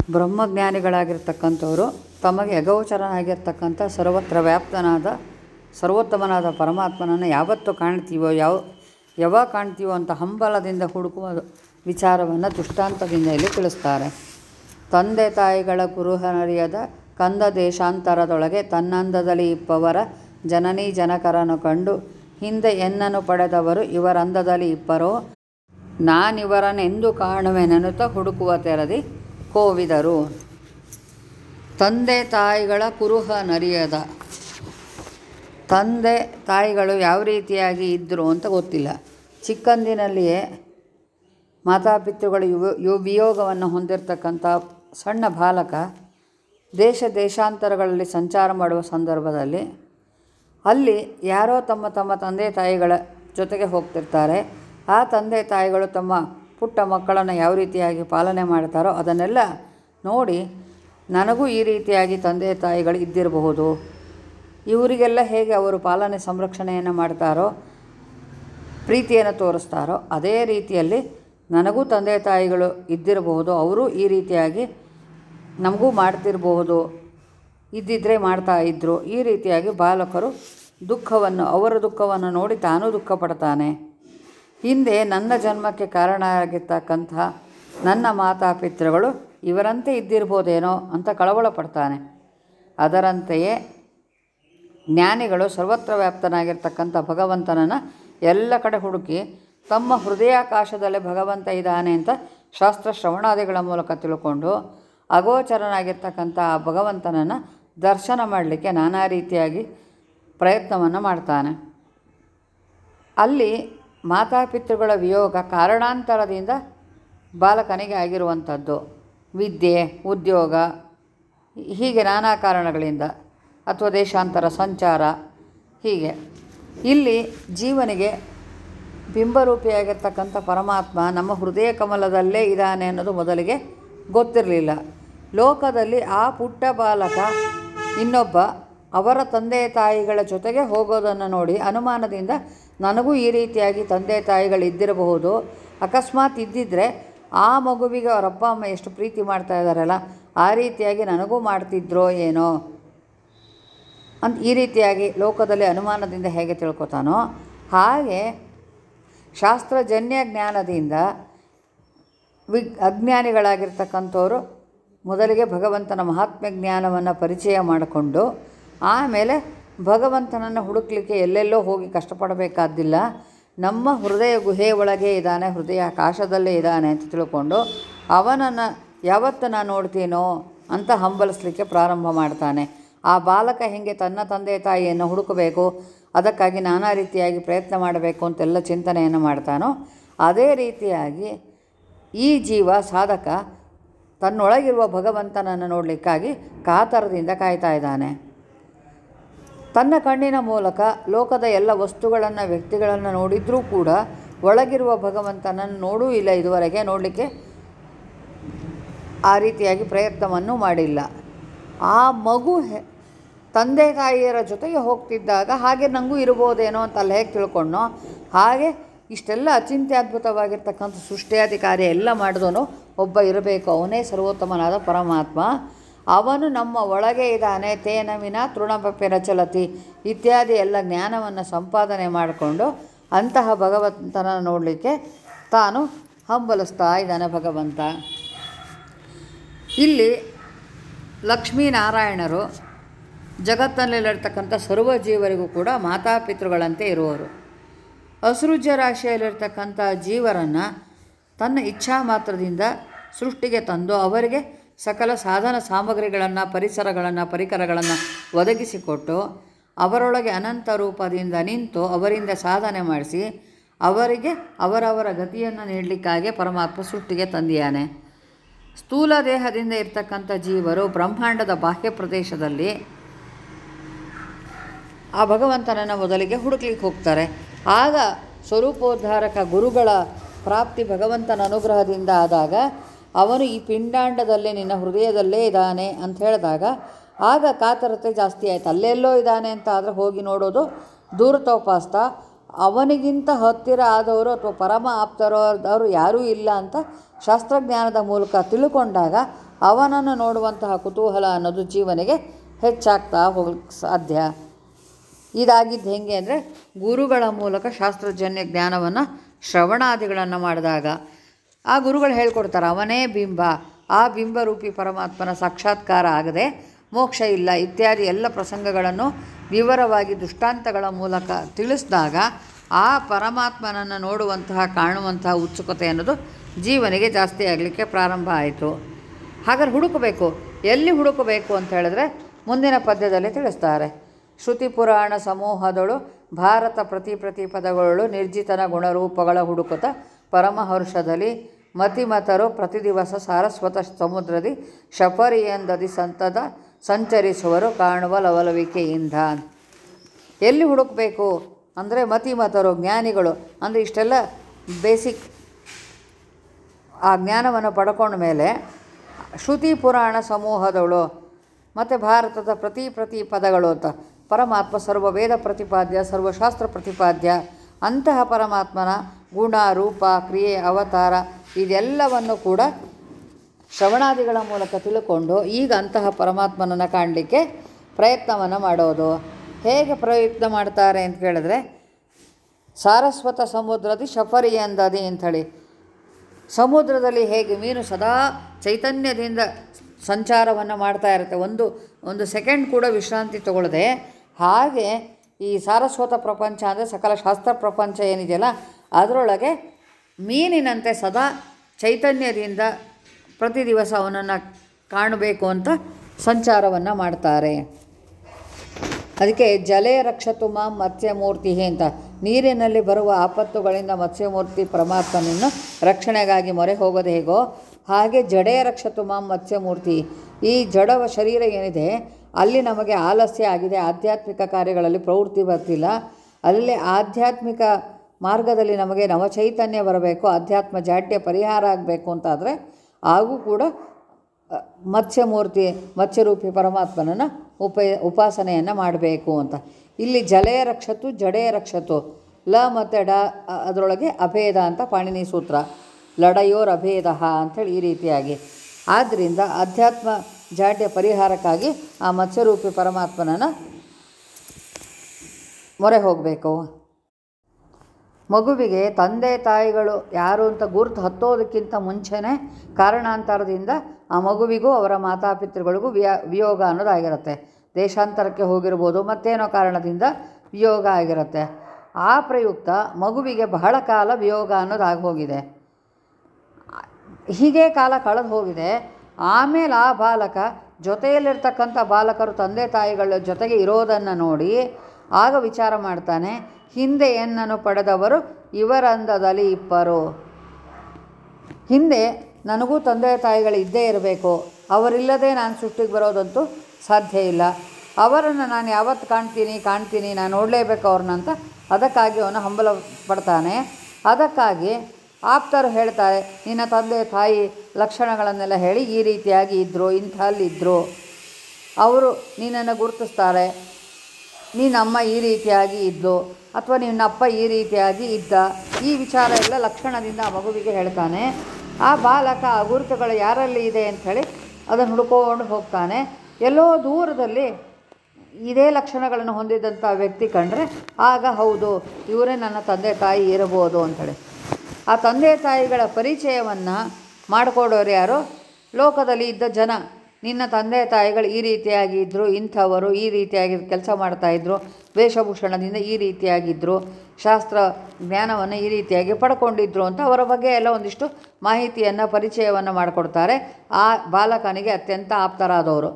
ಬ್ರಹ್ಮಜ್ಞಾನಿಗಳಾಗಿರ್ತಕ್ಕಂಥವರು ತಮಗೆ ಅಗೋಚರನಾಗಿರ್ತಕ್ಕಂಥ ಸರ್ವತ್ರ ವ್ಯಾಪ್ತನಾದ ಸರ್ವೋತ್ತಮನಾದ ಪರಮಾತ್ಮನನ್ನು ಯಾವತ್ತು ಕಾಣ್ತೀವೋ ಯಾವ ಯಾವಾಗ ಕಾಣ್ತೀವೋ ಅಂತ ಹಂಬಲದಿಂದ ಹುಡುಕುವ ವಿಚಾರವನ್ನು ದೃಷ್ಟಾಂತದಿಂದ ಇಲ್ಲಿ ತಿಳಿಸ್ತಾರೆ ತಂದೆ ತಾಯಿಗಳ ಕುರುಹನರಿಯದ ಕಂದ ದೇಶಾಂತರದೊಳಗೆ ತನ್ನಂದದಲ್ಲಿ ಇಪ್ಪವರ ಜನನೀ ಜನಕರನ್ನು ಕಂಡು ಹಿಂದೆ ಎನ್ನನ್ನು ಪಡೆದವರು ಇವರಂದದಲ್ಲಿ ಇಪ್ಪರೋ ನಾನಿವರನೆಂದು ಕಾಣುವೆನೆನುತ ಹುಡುಕುವ ತೆರದಿ ಕೋವಿದರು ತಂದೆ ತಾಯಿಗಳ ಕುರುಹ ನರಿಯದ ತಂದೆ ತಾಯಿಗಳು ಯಾವ ರೀತಿಯಾಗಿ ಇದ್ದರು ಅಂತ ಗೊತ್ತಿಲ್ಲ ಚಿಕ್ಕಂದಿನಲ್ಲಿಯೇ ಮಾತಾಪಿತೃಗಳು ಯುವ ಯು ವಿಯೋಗವನ್ನು ಹೊಂದಿರತಕ್ಕಂಥ ಸಣ್ಣ ಬಾಲಕ ದೇಶ ದೇಶಾಂತರಗಳಲ್ಲಿ ಸಂಚಾರ ಮಾಡುವ ಸಂದರ್ಭದಲ್ಲಿ ಅಲ್ಲಿ ಯಾರೋ ತಮ್ಮ ತಮ್ಮ ತಂದೆ ತಾಯಿಗಳ ಜೊತೆಗೆ ಹೋಗ್ತಿರ್ತಾರೆ ಆ ತಂದೆ ತಾಯಿಗಳು ತಮ್ಮ ಪುಟ್ಟ ಮಕ್ಕಳನ್ನು ಯಾವ ರೀತಿಯಾಗಿ ಪಾಲನೆ ಮಾಡ್ತಾರೋ ಅದನ್ನೆಲ್ಲ ನೋಡಿ ನನಗೂ ಈ ರೀತಿಯಾಗಿ ತಂದೆ ತಾಯಿಗಳು ಇದ್ದಿರಬಹುದು ಇವರಿಗೆಲ್ಲ ಹೇಗೆ ಅವರು ಪಾಲನೆ ಸಂರಕ್ಷಣೆಯನ್ನು ಮಾಡ್ತಾರೋ ಪ್ರೀತಿಯನ್ನು ತೋರಿಸ್ತಾರೋ ಅದೇ ರೀತಿಯಲ್ಲಿ ನನಗೂ ತಂದೆ ತಾಯಿಗಳು ಇದ್ದಿರಬಹುದು ಅವರು ಈ ರೀತಿಯಾಗಿ ನಮಗೂ ಮಾಡ್ತಿರಬಹುದು ಇದ್ದಿದ್ದರೆ ಮಾಡ್ತಾ ಇದ್ದರು ಈ ರೀತಿಯಾಗಿ ಬಾಲಕರು ದುಃಖವನ್ನು ಅವರ ದುಃಖವನ್ನು ನೋಡಿ ತಾನೂ ದುಃಖ ಪಡ್ತಾನೆ ಹಿಂದೆ ನನ್ನ ಜನ್ಮಕ್ಕೆ ಕಾರಣ ಆಗಿರ್ತಕ್ಕಂಥ ನನ್ನ ಮಾತಾಪಿತೃಗಳು ಇವರಂತೆ ಇದ್ದಿರ್ಬೋದೇನೋ ಅಂತ ಕಳವಳ ಪಡ್ತಾನೆ ಅದರಂತೆಯೇ ಜ್ಞಾನಿಗಳು ಸರ್ವತ್ರ ವ್ಯಾಪ್ತನಾಗಿರ್ತಕ್ಕಂಥ ಭಗವಂತನನ್ನು ಎಲ್ಲ ಕಡೆ ಹುಡುಕಿ ತಮ್ಮ ಹೃದಯಾಕಾಶದಲ್ಲೇ ಭಗವಂತ ಇದ್ದಾನೆ ಅಂತ ಶಾಸ್ತ್ರ ಶ್ರವಣಾದಿಗಳ ಮೂಲಕ ತಿಳ್ಕೊಂಡು ಅಗೋಚರನಾಗಿರ್ತಕ್ಕಂಥ ಆ ಭಗವಂತನನ್ನು ದರ್ಶನ ಮಾಡಲಿಕ್ಕೆ ನಾನಾ ರೀತಿಯಾಗಿ ಪ್ರಯತ್ನವನ್ನು ಮಾಡ್ತಾನೆ ಅಲ್ಲಿ ಮಾತಾಪಿತೃಗಳ ವಿಯೋಗ ಕಾರಣಾಂತರದಿಂದ ಬಾಲಕನಿಗೆ ಆಗಿರುವಂಥದ್ದು ವಿದ್ಯೆ ಉದ್ಯೋಗ ಹೀಗೆ ನಾನಾ ಕಾರಣಗಳಿಂದ ಅಥವಾ ದೇಶಾಂತರ ಸಂಚಾರ ಹೀಗೆ ಇಲ್ಲಿ ಜೀವನಿಗೆ ಬಿಂಬರೂಪಿಯಾಗಿರ್ತಕ್ಕಂಥ ಪರಮಾತ್ಮ ನಮ್ಮ ಹೃದಯ ಕಮಲದಲ್ಲೇ ಇದ್ದಾನೆ ಅನ್ನೋದು ಮೊದಲಿಗೆ ಗೊತ್ತಿರಲಿಲ್ಲ ಲೋಕದಲ್ಲಿ ಆ ಪುಟ್ಟ ಬಾಲಕ ಇನ್ನೊಬ್ಬ ಅವರ ತಂದೆ ತಾಯಿಗಳ ಜೊತೆಗೆ ಹೋಗೋದನ್ನು ನೋಡಿ ಅನುಮಾನದಿಂದ ನನಗೂ ಈ ರೀತಿಯಾಗಿ ತಂದೆ ತಾಯಿಗಳು ಇದ್ದಿರಬಹುದು ಅಕಸ್ಮಾತ್ ಇದ್ದಿದ್ದರೆ ಆ ಮಗುವಿಗೆ ಅವರ ಅಪ್ಪ ಅಮ್ಮ ಎಷ್ಟು ಪ್ರೀತಿ ಮಾಡ್ತಾ ಇದ್ದಾರಲ್ಲ ಆ ರೀತಿಯಾಗಿ ನನಗೂ ಮಾಡ್ತಿದ್ರೋ ಏನೋ ಅಂತ ಈ ರೀತಿಯಾಗಿ ಲೋಕದಲ್ಲಿ ಅನುಮಾನದಿಂದ ಹೇಗೆ ತಿಳ್ಕೊತಾನೋ ಹಾಗೆ ಶಾಸ್ತ್ರಜನ್ಯ ಜ್ಞಾನದಿಂದ ವಿ ಅಜ್ಞಾನಿಗಳಾಗಿರ್ತಕ್ಕಂಥವ್ರು ಮೊದಲಿಗೆ ಭಗವಂತನ ಮಹಾತ್ಮ್ಯ ಜ್ಞಾನವನ್ನು ಪರಿಚಯ ಮಾಡಿಕೊಂಡು ಆಮೇಲೆ ಭಗವಂತನನ್ನು ಹುಡುಕ್ಲಿಕ್ಕೆ ಎಲ್ಲೆಲ್ಲೋ ಹೋಗಿ ಕಷ್ಟಪಡಬೇಕಾದ್ದಿಲ್ಲ ನಮ್ಮ ಹೃದಯ ಗುಹೆ ಒಳಗೆ ಇದ್ದಾನೆ ಹೃದಯ ಆಕಾಶದಲ್ಲೇ ಇದ್ದಾನೆ ಅಂತ ತಿಳ್ಕೊಂಡು ಅವನನ್ನು ಯಾವತ್ತು ನಾನು ನೋಡ್ತೀನೋ ಅಂತ ಹಂಬಲಿಸ್ಲಿಕ್ಕೆ ಪ್ರಾರಂಭ ಮಾಡ್ತಾನೆ ಆ ಬಾಲಕ ಹೇಗೆ ತನ್ನ ತಂದೆ ತಾಯಿಯನ್ನು ಹುಡುಕಬೇಕು ಅದಕ್ಕಾಗಿ ನಾನಾ ರೀತಿಯಾಗಿ ಪ್ರಯತ್ನ ಮಾಡಬೇಕು ಅಂತೆಲ್ಲ ಚಿಂತನೆಯನ್ನು ಮಾಡ್ತಾನೋ ಅದೇ ರೀತಿಯಾಗಿ ಈ ಜೀವ ಸಾಧಕ ತನ್ನೊಳಗಿರುವ ಭಗವಂತನನ್ನು ನೋಡಲಿಕ್ಕಾಗಿ ಕಾತರದಿಂದ ಕಾಯ್ತಾ ಇದ್ದಾನೆ ತನ್ನ ಕಣ್ಣಿನ ಮೂಲಕ ಲೋಕದ ಎಲ್ಲ ವಸ್ತುಗಳನ್ನು ವ್ಯಕ್ತಿಗಳನ್ನು ನೋಡಿದರೂ ಕೂಡ ಒಳಗಿರುವ ಭಗವಂತನನ್ನು ನೋಡೂ ಇಲ್ಲ ಇದುವರೆಗೆ ನೋಡಲಿಕ್ಕೆ ಆ ರೀತಿಯಾಗಿ ಪ್ರಯತ್ನವನ್ನು ಮಾಡಿಲ್ಲ ಆ ಮಗು ಹೆ ತಂದೆ ತಾಯಿಯರ ಜೊತೆಗೆ ಹೋಗ್ತಿದ್ದಾಗ ಹಾಗೆ ನನಗೂ ಇರ್ಬೋದೇನೋ ಅಂತ ಅಲ್ಲಿ ಹೇಗೆ ತಿಳ್ಕೊಂಡೋ ಹಾಗೆ ಇಷ್ಟೆಲ್ಲ ಅಚಿಂತ್ಯದ್ಭುತವಾಗಿರ್ತಕ್ಕಂಥ ಸೃಷ್ಟಿಯಾಧಿಕಾರಿ ಎಲ್ಲ ಮಾಡಿದವನು ಒಬ್ಬ ಇರಬೇಕು ಅವನೇ ಸರ್ವೋತ್ತಮನಾದ ಪರಮಾತ್ಮ ಅವನು ನಮ್ಮ ಒಳಗೆ ಇದ್ದಾನೆ ತೇನ ವಿನ ತೃಣಪಪ್ಪೆ ರಚಲತಿ ಇತ್ಯಾದಿ ಎಲ್ಲ ಜ್ಞಾನವನ್ನು ಸಂಪಾದನೆ ಮಾಡಿಕೊಂಡು ಅಂತಹ ಭಗವಂತನ ನೋಡಲಿಕ್ಕೆ ತಾನು ಹಂಬಲಿಸ್ತಾ ಇದ್ದಾನೆ ಭಗವಂತ ಇಲ್ಲಿ ಲಕ್ಷ್ಮೀನಾರಾಯಣರು ಜಗತ್ತಿನಲ್ಲಿರ್ತಕ್ಕಂಥ ಸರ್ವ ಜೀವರಿಗೂ ಕೂಡ ಮಾತಾಪಿತೃಗಳಂತೆ ಇರುವರು ಅಸೃಜ್ಯ ರಾಶಿಯಲ್ಲಿರ್ತಕ್ಕಂಥ ಜೀವರನ್ನು ತನ್ನ ಇಚ್ಛಾ ಮಾತ್ರದಿಂದ ಸೃಷ್ಟಿಗೆ ತಂದು ಅವರಿಗೆ ಸಕಲ ಸಾಧನ ಸಾಮಗ್ರಿಗಳನ್ನು ಪರಿಸರಗಳನ್ನು ಪರಿಕರಗಳನ್ನು ಒದಗಿಸಿಕೊಟ್ಟು ಅವರೊಳಗೆ ಅನಂತ ರೂಪದಿಂದ ನಿಂತು ಅವರಿಂದ ಸಾಧನೆ ಮಾಡಿಸಿ ಅವರಿಗೆ ಅವರವರ ಗತಿಯನ್ನು ನೀಡಲಿಕ್ಕಾಗಿ ಪರಮಾತ್ಮ ಸೃಷ್ಟಿಗೆ ತಂದಿಯಾನೆ ಸ್ಥೂಲ ದೇಹದಿಂದ ಇರ್ತಕ್ಕಂಥ ಜೀವರು ಬ್ರಹ್ಮಾಂಡದ ಬಾಹ್ಯ ಪ್ರದೇಶದಲ್ಲಿ ಆ ಭಗವಂತನನ್ನು ಮೊದಲಿಗೆ ಹುಡುಕ್ಲಿಕ್ಕೆ ಹೋಗ್ತಾರೆ ಆಗ ಸ್ವರೂಪೋದ್ಧಾರಕ ಗುರುಗಳ ಪ್ರಾಪ್ತಿ ಭಗವಂತನ ಅನುಗ್ರಹದಿಂದ ಆದಾಗ ಅವನು ಈ ಪಿಂಡಾಂಡದಲ್ಲೇ ನಿನ್ನ ಹೃದಯದಲ್ಲೇ ಇದ್ದಾನೆ ಅಂತ ಹೇಳಿದಾಗ ಆಗ ಕಾತರತೆ ಜಾಸ್ತಿ ಆಯಿತು ಅಲ್ಲೆಲ್ಲೋ ಇದ್ದಾನೆ ಅಂತ ಆದರೆ ಹೋಗಿ ನೋಡೋದು ದೂರತೋಪಾಸ್ತ ಅವನಿಗಿಂತ ಹತ್ತಿರ ಆದವರು ಅಥವಾ ಪರಮ ಆಪ್ತರೋ ಅವರು ಯಾರೂ ಇಲ್ಲ ಅಂತ ಶಾಸ್ತ್ರಜ್ಞಾನದ ಮೂಲಕ ತಿಳ್ಕೊಂಡಾಗ ಅವನನ್ನು ನೋಡುವಂತಹ ಕುತೂಹಲ ಅನ್ನೋದು ಜೀವನಿಗೆ ಹೆಚ್ಚಾಗ್ತಾ ಹೋಗ್ಲಿಕ್ಕೆ ಸಾಧ್ಯ ಇದಾಗಿದ್ದು ಹೆಂಗೆ ಅಂದರೆ ಗುರುಗಳ ಮೂಲಕ ಶಾಸ್ತ್ರಜನ್ಯ ಜ್ಞಾನವನ್ನು ಶ್ರವಣಾದಿಗಳನ್ನು ಮಾಡಿದಾಗ ಆ ಗುರುಗಳು ಹೇಳ್ಕೊಡ್ತಾರೆ ಅವನೇ ಬಿಂಬ ಆ ಬಿಂಬರೂಪಿ ಪರಮಾತ್ಮನ ಸಾಕ್ಷಾತ್ಕಾರ ಆಗದೆ ಮೋಕ್ಷ ಇಲ್ಲ ಇತ್ಯಾದಿ ಎಲ್ಲ ಪ್ರಸಂಗಗಳನ್ನು ವಿವರವಾಗಿ ದೃಷ್ಟಾಂತಗಳ ಮೂಲಕ ತಿಳಿಸಿದಾಗ ಆ ಪರಮಾತ್ಮನನ್ನು ನೋಡುವಂತಹ ಕಾಣುವಂತಹ ಉತ್ಸುಕತೆ ಅನ್ನೋದು ಜೀವನಿಗೆ ಜಾಸ್ತಿ ಆಗಲಿಕ್ಕೆ ಪ್ರಾರಂಭ ಆಯಿತು ಹಾಗಾದ್ರೆ ಹುಡುಕಬೇಕು ಎಲ್ಲಿ ಹುಡುಕಬೇಕು ಅಂತ ಹೇಳಿದ್ರೆ ಮುಂದಿನ ಪದ್ಯದಲ್ಲಿ ತಿಳಿಸ್ತಾರೆ ಶ್ರುತಿ ಪುರಾಣ ಸಮೂಹದಳು ಭಾರತ ಪ್ರತಿ ಪ್ರತಿ ಪದಗಳು ನಿರ್ಜಿತನ ಗುಣರೂಪಗಳ ಹುಡುಕುತ್ತ ಪರಮಹರ್ಷದಲ್ಲಿ ಮತಿಮತರು ಪ್ರತಿ ದಿವಸ ಸಾರಸ್ವತ ಸಮುದ್ರದಿ ಶಫರಿಯಂದದಿ ಸಂತದ ಸಂಚರಿಸುವರು ಕಾಣುವ ಲವಲವಿಕೆಯಿಂದ ಎಲ್ಲಿ ಹುಡುಕಬೇಕು ಅಂದರೆ ಮತಿಮತರು ಜ್ಞಾನಿಗಳು ಅಂದರೆ ಇಷ್ಟೆಲ್ಲ ಬೇಸಿಕ್ ಆ ಜ್ಞಾನವನ್ನು ಪಡ್ಕೊಂಡ ಮೇಲೆ ಶ್ರುತಿ ಪುರಾಣ ಸಮೂಹದವಳು ಮತ್ತು ಭಾರತದ ಪ್ರತಿ ಪ್ರತಿ ಪದಗಳು ಅಂತ ಪರಮಾತ್ಮ ಸರ್ವ ವೇದ ಪ್ರತಿಪಾದ್ಯ ಸರ್ವಶಾಸ್ತ್ರ ಪ್ರತಿಪಾದ್ಯ ಅಂತಹ ಪರಮಾತ್ಮನ ಗುಣ ರೂಪ ಕ್ರಿಯೆ ಅವತಾರ ಇದೆಲ್ಲವನ್ನು ಕೂಡ ಶ್ರವಣಾದಿಗಳ ಮೂಲಕ ತಿಳ್ಕೊಂಡು ಈಗ ಅಂತಹ ಪರಮಾತ್ಮನನ್ನು ಕಾಣಲಿಕ್ಕೆ ಪ್ರಯತ್ನವನ್ನು ಮಾಡೋದು ಹೇಗೆ ಪ್ರಯತ್ನ ಮಾಡ್ತಾರೆ ಅಂತ ಕೇಳಿದ್ರೆ ಸಾರಸ್ವತ ಸಮುದ್ರದಿ ಶಫರಿ ಅಂದದಿ ಅಂಥೇಳಿ ಸಮುದ್ರದಲ್ಲಿ ಹೇಗೆ ಮೀನು ಸದಾ ಚೈತನ್ಯದಿಂದ ಸಂಚಾರವನ್ನು ಮಾಡ್ತಾ ಇರುತ್ತೆ ಒಂದು ಒಂದು ಸೆಕೆಂಡ್ ಕೂಡ ವಿಶ್ರಾಂತಿ ತಗೊಳ್ಳದೆ ಹಾಗೆ ಈ ಸಾರಸ್ವತ ಪ್ರಪಂಚ ಅಂದರೆ ಸಕಲ ಶಾಸ್ತ್ರ ಪ್ರಪಂಚ ಏನಿದೆಯಲ್ಲ ಅದರೊಳಗೆ ಮೀನಿನಂತೆ ಸದಾ ಚೈತನ್ಯದಿಂದ ಪ್ರತಿ ದಿವಸ ಅವನನ್ನು ಕಾಣಬೇಕು ಅಂತ ಸಂಚಾರವನ್ನು ಮಾಡ್ತಾರೆ ಅದಕ್ಕೆ ಜಲೇ ರಕ್ಷತು ಮಾಂ ಮತ್ಸ್ಯಮೂರ್ತಿ ಅಂತ ನೀರಿನಲ್ಲಿ ಬರುವ ಆಪತ್ತುಗಳಿಂದ ಮತ್ಸ್ಯಮೂರ್ತಿ ಪರಮಾತ್ಮನನ್ನು ರಕ್ಷಣೆಗಾಗಿ ಮೊರೆ ಹೋಗೋದು ಹೇಗೋ ಹಾಗೆ ಜಡೇ ರಕ್ಷತು ಮಾಂ ಮತ್ಸ್ಯಮೂರ್ತಿ ಈ ಜಡವ ಶರೀರ ಏನಿದೆ ಅಲ್ಲಿ ನಮಗೆ ಆಲಸ್ಯ ಆಗಿದೆ ಆಧ್ಯಾತ್ಮಿಕ ಕಾರ್ಯಗಳಲ್ಲಿ ಪ್ರವೃತ್ತಿ ಬರ್ತಿಲ್ಲ ಅಲ್ಲಿ ಆಧ್ಯಾತ್ಮಿಕ ಮಾರ್ಗದಲ್ಲಿ ನಮಗೆ ನವಚೈತನ್ಯ ಬರಬೇಕು ಅಧ್ಯಾತ್ಮ ಜಾಡ್ಯ ಪರಿಹಾರ ಆಗಬೇಕು ಅಂತಾದರೆ ಹಾಗೂ ಕೂಡ ಅ, ಮತ್ಸ್ಯಮೂರ್ತಿ ಮತ್ಸ್ಯರೂಪಿ ಪರಮಾತ್ಮನನ್ನು ಉಪ ಉಪಾಸನೆಯನ್ನು ಮಾಡಬೇಕು ಅಂತ ಇಲ್ಲಿ ಜಲೇ ರಕ್ಷತು ಜಡೇ ರಕ್ಷತು ಲ ಮತ್ತು ಡ ಅ- ಅದರೊಳಗೆ ಅಭೇದ ಅಂತ ಪಾಣಿನಿ ಸೂತ್ರ ಲಡಯೋರ್ ಅಭೇದ ಅಂಥೇಳಿ ಈ ರೀತಿಯಾಗಿ ಆದ್ದರಿಂದ ಅಧ್ಯಾತ್ಮ ಜಾಡ್ಯ ಪರಿಹಾರಕ್ಕಾಗಿ ಆ ಮತ್ಸ್ಯರೂಪಿ ಪರಮಾತ್ಮನನ್ನು ಮೊರೆ ಹೋಗಬೇಕು ಮಗುವಿಗೆ ತಂದೆ ತಾಯಿಗಳು ಯಾರು ಅಂತ ಗುರುತು ಹತ್ತೋದಕ್ಕಿಂತ ಮುಂಚೆನೇ ಕಾರಣಾಂತರದಿಂದ ಆ ಮಗುವಿಗೂ ಅವರ ಮಾತಾಪಿತೃಗಳಿಗೂ ವಿಯ ವಿಯೋಗ ಅನ್ನೋದಾಗಿರುತ್ತೆ ದೇಶಾಂತರಕ್ಕೆ ಹೋಗಿರ್ಬೋದು ಮತ್ತೇನೋ ಕಾರಣದಿಂದ ವಿಯೋಗ ಆಗಿರುತ್ತೆ ಆ ಪ್ರಯುಕ್ತ ಮಗುವಿಗೆ ಬಹಳ ಕಾಲ ವಿಯೋಗ ಅನ್ನೋದು ಹೋಗಿದೆ ಹೀಗೆ ಕಾಲ ಕಳೆದು ಹೋಗಿದೆ ಆಮೇಲೆ ಆ ಬಾಲಕ ಜೊತೆಯಲ್ಲಿರ್ತಕ್ಕಂಥ ಬಾಲಕರು ತಂದೆ ತಾಯಿಗಳ ಜೊತೆಗೆ ಇರೋದನ್ನು ನೋಡಿ ಆಗ ವಿಚಾರ ಮಾಡ್ತಾನೆ ಹಿಂದೆ ಎನ್ನನ್ನು ಪಡೆದವರು ಇವರಂದದಲ್ಲಿ ಇಪ್ಪರು ಹಿಂದೆ ನನಗೂ ತಂದೆ ತಾಯಿಗಳು ಇದ್ದೇ ಇರಬೇಕು ಅವರಿಲ್ಲದೆ ನಾನು ಸೃಷ್ಟಿಗೆ ಬರೋದಂತೂ ಸಾಧ್ಯ ಇಲ್ಲ ಅವರನ್ನು ನಾನು ಯಾವತ್ತು ಕಾಣ್ತೀನಿ ಕಾಣ್ತೀನಿ ನಾನು ನೋಡಲೇಬೇಕು ಅವ್ರನ್ನ ಅಂತ ಅದಕ್ಕಾಗಿ ಅವನು ಹಂಬಲ ಪಡ್ತಾನೆ ಅದಕ್ಕಾಗಿ ಆಪ್ತರು ಹೇಳ್ತಾರೆ ನಿನ್ನ ತಂದೆ ತಾಯಿ ಲಕ್ಷಣಗಳನ್ನೆಲ್ಲ ಹೇಳಿ ಈ ರೀತಿಯಾಗಿ ಇದ್ದರು ಇಂಥಲ್ಲಿದ್ದರು ಅವರು ನಿನ್ನನ್ನು ಗುರುತಿಸ್ತಾರೆ ನೀನಮ್ಮ ಈ ರೀತಿಯಾಗಿ ಇದ್ಲು ಅಥವಾ ನಿನ್ನಪ್ಪ ಈ ರೀತಿಯಾಗಿ ಇದ್ದ ಈ ವಿಚಾರ ಎಲ್ಲ ಲಕ್ಷಣದಿಂದ ಆ ಮಗುವಿಗೆ ಹೇಳ್ತಾನೆ ಆ ಬಾಲಕ ಆ ಗುರುತುಗಳು ಯಾರಲ್ಲಿ ಇದೆ ಅಂಥೇಳಿ ಅದನ್ನು ಹುಡ್ಕೊಂಡು ಹೋಗ್ತಾನೆ ಎಲ್ಲೋ ದೂರದಲ್ಲಿ ಇದೇ ಲಕ್ಷಣಗಳನ್ನು ಹೊಂದಿದಂಥ ವ್ಯಕ್ತಿ ಕಂಡ್ರೆ ಆಗ ಹೌದು ಇವರೇ ನನ್ನ ತಂದೆ ತಾಯಿ ಇರಬಹುದು ಅಂಥೇಳಿ ಆ ತಂದೆ ತಾಯಿಗಳ ಪರಿಚಯವನ್ನು ಮಾಡಿಕೊಡೋರು ಯಾರು ಲೋಕದಲ್ಲಿ ಇದ್ದ ಜನ ನಿನ್ನ ತಂದೆ ತಾಯಿಗಳು ಈ ರೀತಿಯಾಗಿ ಇದ್ದರು ಇಂಥವರು ಈ ರೀತಿಯಾಗಿ ಕೆಲಸ ಮಾಡ್ತಾಯಿದ್ರು ವೇಷಭೂಷಣದಿಂದ ಈ ರೀತಿಯಾಗಿದ್ದರು ಶಾಸ್ತ್ರ ಜ್ಞಾನವನ್ನು ಈ ರೀತಿಯಾಗಿ ಪಡ್ಕೊಂಡಿದ್ರು ಅಂತ ಅವರ ಬಗ್ಗೆ ಎಲ್ಲ ಒಂದಿಷ್ಟು ಮಾಹಿತಿಯನ್ನು ಪರಿಚಯವನ್ನು ಮಾಡಿಕೊಡ್ತಾರೆ ಆ ಬಾಲಕನಿಗೆ ಅತ್ಯಂತ ಆಪ್ತರಾದವರು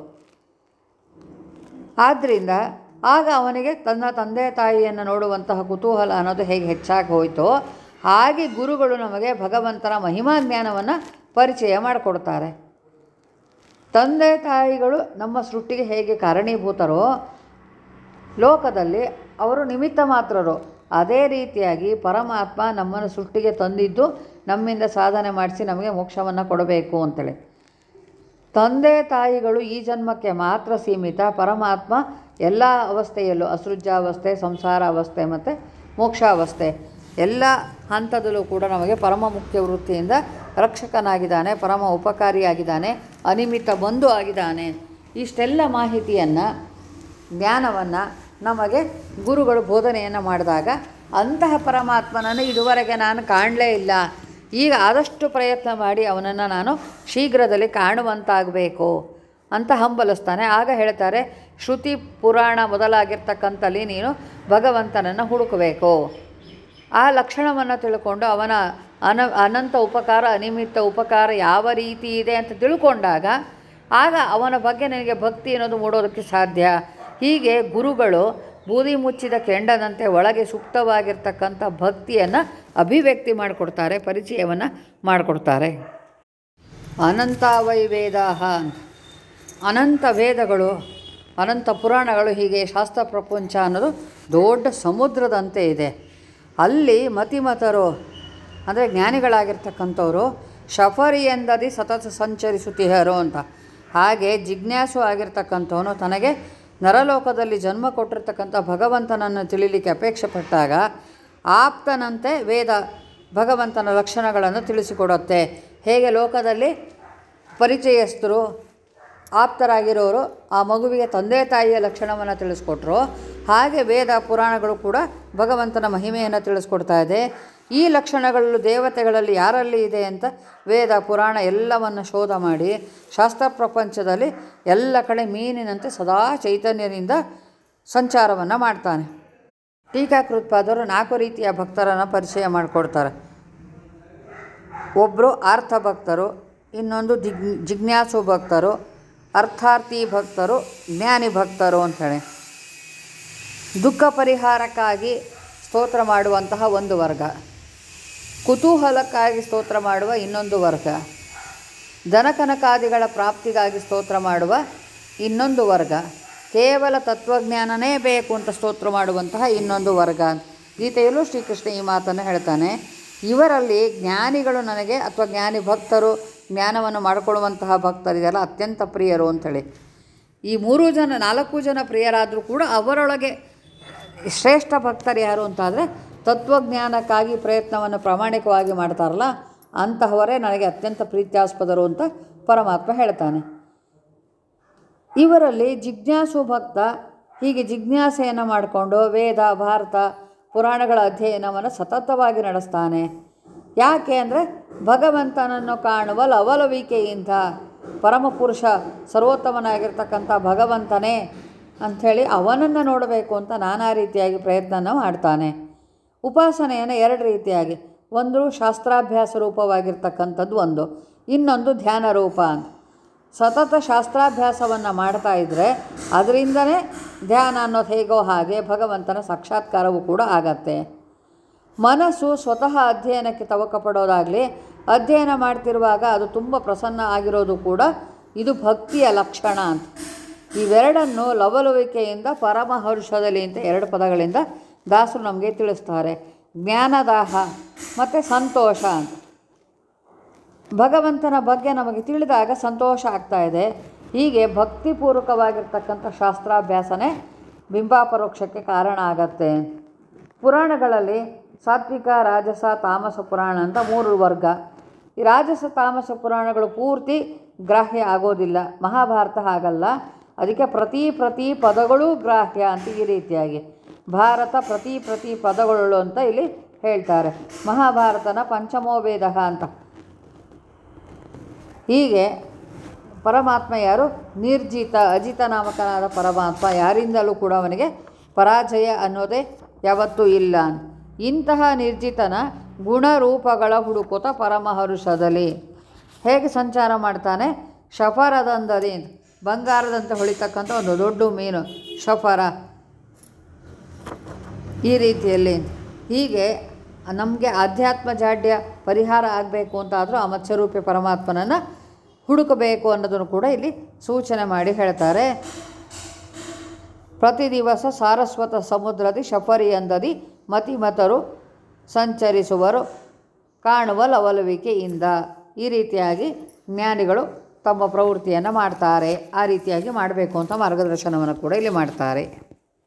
ಆದ್ದರಿಂದ ಆಗ ಅವನಿಗೆ ತನ್ನ ತಂದೆ ತಾಯಿಯನ್ನು ನೋಡುವಂತಹ ಕುತೂಹಲ ಅನ್ನೋದು ಹೇಗೆ ಹೆಚ್ಚಾಗಿ ಹೋಯಿತೋ ಹಾಗೆ ಗುರುಗಳು ನಮಗೆ ಭಗವಂತನ ಮಹಿಮಾ ಜ್ಞಾನವನ್ನು ಪರಿಚಯ ಮಾಡಿಕೊಡ್ತಾರೆ ತಂದೆ ತಾಯಿಗಳು ನಮ್ಮ ಸೃಷ್ಟಿಗೆ ಹೇಗೆ ಕಾರಣೀಭೂತರೋ ಲೋಕದಲ್ಲಿ ಅವರು ನಿಮಿತ್ತ ಮಾತ್ರರು ಅದೇ ರೀತಿಯಾಗಿ ಪರಮಾತ್ಮ ನಮ್ಮನ್ನು ಸೃಷ್ಟಿಗೆ ತಂದಿದ್ದು ನಮ್ಮಿಂದ ಸಾಧನೆ ಮಾಡಿಸಿ ನಮಗೆ ಮೋಕ್ಷವನ್ನು ಕೊಡಬೇಕು ಅಂತೇಳಿ ತಂದೆ ತಾಯಿಗಳು ಈ ಜನ್ಮಕ್ಕೆ ಮಾತ್ರ ಸೀಮಿತ ಪರಮಾತ್ಮ ಎಲ್ಲ ಅವಸ್ಥೆಯಲ್ಲೂ ಅಸೃಜಾವಸ್ಥೆ ಸಂಸಾರ ಅವಸ್ಥೆ ಮತ್ತು ಮೋಕ್ಷಾವಸ್ಥೆ ಎಲ್ಲ ಹಂತದಲ್ಲೂ ಕೂಡ ನಮಗೆ ಪರಮ ಮುಖ್ಯ ವೃತ್ತಿಯಿಂದ ರಕ್ಷಕನಾಗಿದ್ದಾನೆ ಪರಮ ಉಪಕಾರಿಯಾಗಿದ್ದಾನೆ ಅನಿಮಿತ್ತ ಬಂಧು ಆಗಿದ್ದಾನೆ ಇಷ್ಟೆಲ್ಲ ಮಾಹಿತಿಯನ್ನು ಜ್ಞಾನವನ್ನು ನಮಗೆ ಗುರುಗಳು ಬೋಧನೆಯನ್ನು ಮಾಡಿದಾಗ ಅಂತಹ ಪರಮಾತ್ಮನನ್ನು ಇದುವರೆಗೆ ನಾನು ಕಾಣಲೇ ಇಲ್ಲ ಈಗ ಆದಷ್ಟು ಪ್ರಯತ್ನ ಮಾಡಿ ಅವನನ್ನು ನಾನು ಶೀಘ್ರದಲ್ಲಿ ಕಾಣುವಂತಾಗಬೇಕು ಅಂತ ಹಂಬಲಿಸ್ತಾನೆ ಆಗ ಹೇಳ್ತಾರೆ ಶ್ರುತಿ ಪುರಾಣ ಮೊದಲಾಗಿರ್ತಕ್ಕಂಥಲ್ಲಿ ನೀನು ಭಗವಂತನನ್ನು ಹುಡುಕಬೇಕು ಆ ಲಕ್ಷಣವನ್ನು ತಿಳ್ಕೊಂಡು ಅವನ ಅನ ಅನಂತ ಉಪಕಾರ ಅನಿಮಿತ್ತ ಉಪಕಾರ ಯಾವ ರೀತಿ ಇದೆ ಅಂತ ತಿಳ್ಕೊಂಡಾಗ ಆಗ ಅವನ ಬಗ್ಗೆ ನನಗೆ ಭಕ್ತಿ ಅನ್ನೋದು ಮೂಡೋದಕ್ಕೆ ಸಾಧ್ಯ ಹೀಗೆ ಗುರುಗಳು ಬೂದಿ ಮುಚ್ಚಿದ ಕೆಂಡದಂತೆ ಒಳಗೆ ಸುಪ್ತವಾಗಿರ್ತಕ್ಕಂಥ ಭಕ್ತಿಯನ್ನು ಅಭಿವ್ಯಕ್ತಿ ಮಾಡಿಕೊಡ್ತಾರೆ ಪರಿಚಯವನ್ನು ಮಾಡಿಕೊಡ್ತಾರೆ ಅನಂತ ವೈ ವೇದಾಹ ಅಂತ ಅನಂತ ವೇದಗಳು ಅನಂತ ಪುರಾಣಗಳು ಹೀಗೆ ಶಾಸ್ತ್ರ ಪ್ರಪಂಚ ಅನ್ನೋದು ದೊಡ್ಡ ಸಮುದ್ರದಂತೆ ಇದೆ ಅಲ್ಲಿ ಮತಿಮತರು ಅಂದರೆ ಜ್ಞಾನಿಗಳಾಗಿರ್ತಕ್ಕಂಥವ್ರು ಶಫರಿ ಎಂದದಿ ಸತತ ಸಂಚರಿಸುತ್ತಿಹರು ಅಂತ ಹಾಗೆ ಜಿಜ್ಞಾಸು ಆಗಿರ್ತಕ್ಕಂಥವನು ತನಗೆ ನರಲೋಕದಲ್ಲಿ ಜನ್ಮ ಕೊಟ್ಟಿರ್ತಕ್ಕಂಥ ಭಗವಂತನನ್ನು ತಿಳಿಲಿಕ್ಕೆ ಅಪೇಕ್ಷೆ ಪಟ್ಟಾಗ ಆಪ್ತನಂತೆ ವೇದ ಭಗವಂತನ ಲಕ್ಷಣಗಳನ್ನು ತಿಳಿಸಿಕೊಡುತ್ತೆ ಹೇಗೆ ಲೋಕದಲ್ಲಿ ಪರಿಚಯಸ್ಥರು ಆಪ್ತರಾಗಿರೋರು ಆ ಮಗುವಿಗೆ ತಂದೆ ತಾಯಿಯ ಲಕ್ಷಣವನ್ನು ತಿಳಿಸ್ಕೊಟ್ರು ಹಾಗೆ ವೇದ ಪುರಾಣಗಳು ಕೂಡ ಭಗವಂತನ ಮಹಿಮೆಯನ್ನು ತಿಳಿಸ್ಕೊಡ್ತಾ ಇದೆ ಈ ಲಕ್ಷಣಗಳು ದೇವತೆಗಳಲ್ಲಿ ಯಾರಲ್ಲಿ ಇದೆ ಅಂತ ವೇದ ಪುರಾಣ ಎಲ್ಲವನ್ನು ಶೋಧ ಮಾಡಿ ಶಾಸ್ತ್ರ ಪ್ರಪಂಚದಲ್ಲಿ ಎಲ್ಲ ಕಡೆ ಮೀನಿನಂತೆ ಸದಾ ಚೈತನ್ಯದಿಂದ ಸಂಚಾರವನ್ನು ಮಾಡ್ತಾನೆ ಟೀಕಾಕೃತ್ಪಾದರು ನಾಲ್ಕು ರೀತಿಯ ಭಕ್ತರನ್ನು ಪರಿಚಯ ಮಾಡಿಕೊಡ್ತಾರೆ ಒಬ್ಬರು ಆರ್ಥ ಭಕ್ತರು ಇನ್ನೊಂದು ದಿಗ್ ಜಿಜ್ಞಾಸು ಭಕ್ತರು ಅರ್ಥಾರ್ಥಿ ಭಕ್ತರು ಜ್ಞಾನಿ ಭಕ್ತರು ಅಂಥೇಳಿ ದುಃಖ ಪರಿಹಾರಕ್ಕಾಗಿ ಸ್ತೋತ್ರ ಮಾಡುವಂತಹ ಒಂದು ವರ್ಗ ಕುತೂಹಲಕ್ಕಾಗಿ ಸ್ತೋತ್ರ ಮಾಡುವ ಇನ್ನೊಂದು ವರ್ಗ ಧನಕನಕಾದಿಗಳ ಪ್ರಾಪ್ತಿಗಾಗಿ ಸ್ತೋತ್ರ ಮಾಡುವ ಇನ್ನೊಂದು ವರ್ಗ ಕೇವಲ ತತ್ವಜ್ಞಾನನೇ ಬೇಕು ಅಂತ ಸ್ತೋತ್ರ ಮಾಡುವಂತಹ ಇನ್ನೊಂದು ವರ್ಗ ಗೀತೆಯಲ್ಲೂ ಶ್ರೀಕೃಷ್ಣ ಈ ಮಾತನ್ನು ಹೇಳ್ತಾನೆ ಇವರಲ್ಲಿ ಜ್ಞಾನಿಗಳು ನನಗೆ ಅಥವಾ ಜ್ಞಾನಿ ಭಕ್ತರು ಜ್ಞಾನವನ್ನು ಮಾಡಿಕೊಳ್ಳುವಂತಹ ಭಕ್ತರಿದೆಲ್ಲ ಅತ್ಯಂತ ಪ್ರಿಯರು ಅಂಥೇಳಿ ಈ ಮೂರು ಜನ ನಾಲ್ಕು ಜನ ಪ್ರಿಯರಾದರೂ ಕೂಡ ಅವರೊಳಗೆ ಶ್ರೇಷ್ಠ ಭಕ್ತರು ಯಾರು ಅಂತಾದರೆ ತತ್ವಜ್ಞಾನಕ್ಕಾಗಿ ಪ್ರಯತ್ನವನ್ನು ಪ್ರಾಮಾಣಿಕವಾಗಿ ಮಾಡ್ತಾರಲ್ಲ ಅಂತಹವರೇ ನನಗೆ ಅತ್ಯಂತ ಪ್ರೀತ್ಯಾಸ್ಪದರು ಅಂತ ಪರಮಾತ್ಮ ಹೇಳ್ತಾನೆ ಇವರಲ್ಲಿ ಜಿಜ್ಞಾಸು ಭಕ್ತ ಹೀಗೆ ಜಿಜ್ಞಾಸೆಯನ್ನು ಮಾಡಿಕೊಂಡು ವೇದ ಭಾರತ ಪುರಾಣಗಳ ಅಧ್ಯಯನವನ್ನು ಸತತವಾಗಿ ನಡೆಸ್ತಾನೆ ಯಾಕೆ ಅಂದರೆ ಭಗವಂತನನ್ನು ಕಾಣುವ ಲವಲವಿಕೆಯಿಂದ ಪರಮಪುರುಷ ಸರ್ವೋತ್ತಮನಾಗಿರ್ತಕ್ಕಂಥ ಭಗವಂತನೇ ಅಂಥೇಳಿ ಅವನನ್ನು ನೋಡಬೇಕು ಅಂತ ನಾನಾ ರೀತಿಯಾಗಿ ಪ್ರಯತ್ನನ ಮಾಡ್ತಾನೆ ಉಪಾಸನೆಯನ್ನು ಎರಡು ರೀತಿಯಾಗಿ ಒಂದು ಶಾಸ್ತ್ರಾಭ್ಯಾಸ ರೂಪವಾಗಿರ್ತಕ್ಕಂಥದ್ದು ಒಂದು ಇನ್ನೊಂದು ಧ್ಯಾನ ರೂಪ ಅಂತ ಸತತ ಶಾಸ್ತ್ರಾಭ್ಯಾಸವನ್ನು ಮಾಡ್ತಾ ಇದ್ದರೆ ಅದರಿಂದನೇ ಧ್ಯಾನ ಅನ್ನೋದು ಹೇಗೋ ಹಾಗೆ ಭಗವಂತನ ಸಾಕ್ಷಾತ್ಕಾರವೂ ಕೂಡ ಆಗತ್ತೆ ಮನಸ್ಸು ಸ್ವತಃ ಅಧ್ಯಯನಕ್ಕೆ ತವಕ ಪಡೋದಾಗಲಿ ಅಧ್ಯಯನ ಮಾಡ್ತಿರುವಾಗ ಅದು ತುಂಬ ಪ್ರಸನ್ನ ಆಗಿರೋದು ಕೂಡ ಇದು ಭಕ್ತಿಯ ಲಕ್ಷಣ ಅಂತ ಇವೆರಡನ್ನು ಲವಲವಿಕೆಯಿಂದ ಪರಮಹರ್ಷದಲ್ಲಿ ಅಂತ ಎರಡು ಪದಗಳಿಂದ ದಾಸರು ನಮಗೆ ತಿಳಿಸ್ತಾರೆ ಜ್ಞಾನದಾಹ ಮತ್ತು ಸಂತೋಷ ಅಂತ ಭಗವಂತನ ಬಗ್ಗೆ ನಮಗೆ ತಿಳಿದಾಗ ಸಂತೋಷ ಆಗ್ತಾ ಇದೆ ಹೀಗೆ ಭಕ್ತಿಪೂರ್ವಕವಾಗಿರ್ತಕ್ಕಂಥ ಶಾಸ್ತ್ರಾಭ್ಯಾಸನೇ ಬಿಂಬಾಪರೋಕ್ಷಕ್ಕೆ ಕಾರಣ ಆಗತ್ತೆ ಪುರಾಣಗಳಲ್ಲಿ ಸಾತ್ವಿಕ ರಾಜಸ ತಾಮಸ ಪುರಾಣ ಅಂತ ಮೂರು ವರ್ಗ ಈ ರಾಜಸ ತಾಮಸ ಪುರಾಣಗಳು ಪೂರ್ತಿ ಗ್ರಾಹ್ಯ ಆಗೋದಿಲ್ಲ ಮಹಾಭಾರತ ಹಾಗಲ್ಲ ಅದಕ್ಕೆ ಪ್ರತಿ ಪ್ರತಿ ಪದಗಳೂ ಗ್ರಾಹ್ಯ ಅಂತ ಈ ರೀತಿಯಾಗಿ ಭಾರತ ಪ್ರತಿ ಪ್ರತಿ ಪದಗಳು ಅಂತ ಇಲ್ಲಿ ಹೇಳ್ತಾರೆ ಮಹಾಭಾರತನ ಪಂಚಮೋ ವೇದ ಅಂತ ಹೀಗೆ ಪರಮಾತ್ಮ ಯಾರು ನಿರ್ಜಿತ ಅಜಿತ ನಾಮಕನಾದ ಪರಮಾತ್ಮ ಯಾರಿಂದಲೂ ಕೂಡ ಅವನಿಗೆ ಪರಾಜಯ ಅನ್ನೋದೇ ಯಾವತ್ತೂ ಇಲ್ಲ ಇಂತಹ ನಿರ್ಜಿತನ ಗುಣರೂಪಗಳ ಹುಡುಕುತ ಪರಮಹರುಷದಲ್ಲಿ ಹೇಗೆ ಸಂಚಾರ ಮಾಡ್ತಾನೆ ಶಫರದಂದದಿ ಬಂಗಾರದಂತೆ ಹೊಳಿತಕ್ಕಂಥ ಒಂದು ದೊಡ್ಡ ಮೀನು ಶಫರ ಈ ರೀತಿಯಲ್ಲಿ ಹೀಗೆ ನಮಗೆ ಆಧ್ಯಾತ್ಮ ಜಾಡ್ಯ ಪರಿಹಾರ ಆಗಬೇಕು ಅಂತಾದರೂ ಆ ಮತ್ಸ್ಯರೂಪಿ ಪರಮಾತ್ಮನನ್ನು ಹುಡುಕಬೇಕು ಅನ್ನೋದನ್ನು ಕೂಡ ಇಲ್ಲಿ ಸೂಚನೆ ಮಾಡಿ ಹೇಳ್ತಾರೆ ಪ್ರತಿ ದಿವಸ ಸಾರಸ್ವತ ಸಮುದ್ರದಿ ಶಫರಿ ಎಂದದಿ ಮತಿಮತರು ಸಂಚರಿಸುವರು ಕಾಣುವ ಲವಲವಿಕೆಯಿಂದ ಈ ರೀತಿಯಾಗಿ ಜ್ಞಾನಿಗಳು ತಮ್ಮ ಪ್ರವೃತ್ತಿಯನ್ನು ಮಾಡ್ತಾರೆ ಆ ರೀತಿಯಾಗಿ ಮಾಡಬೇಕು ಅಂತ ಮಾರ್ಗದರ್ಶನವನ್ನು ಕೂಡ ಇಲ್ಲಿ ಮಾಡ್ತಾರೆ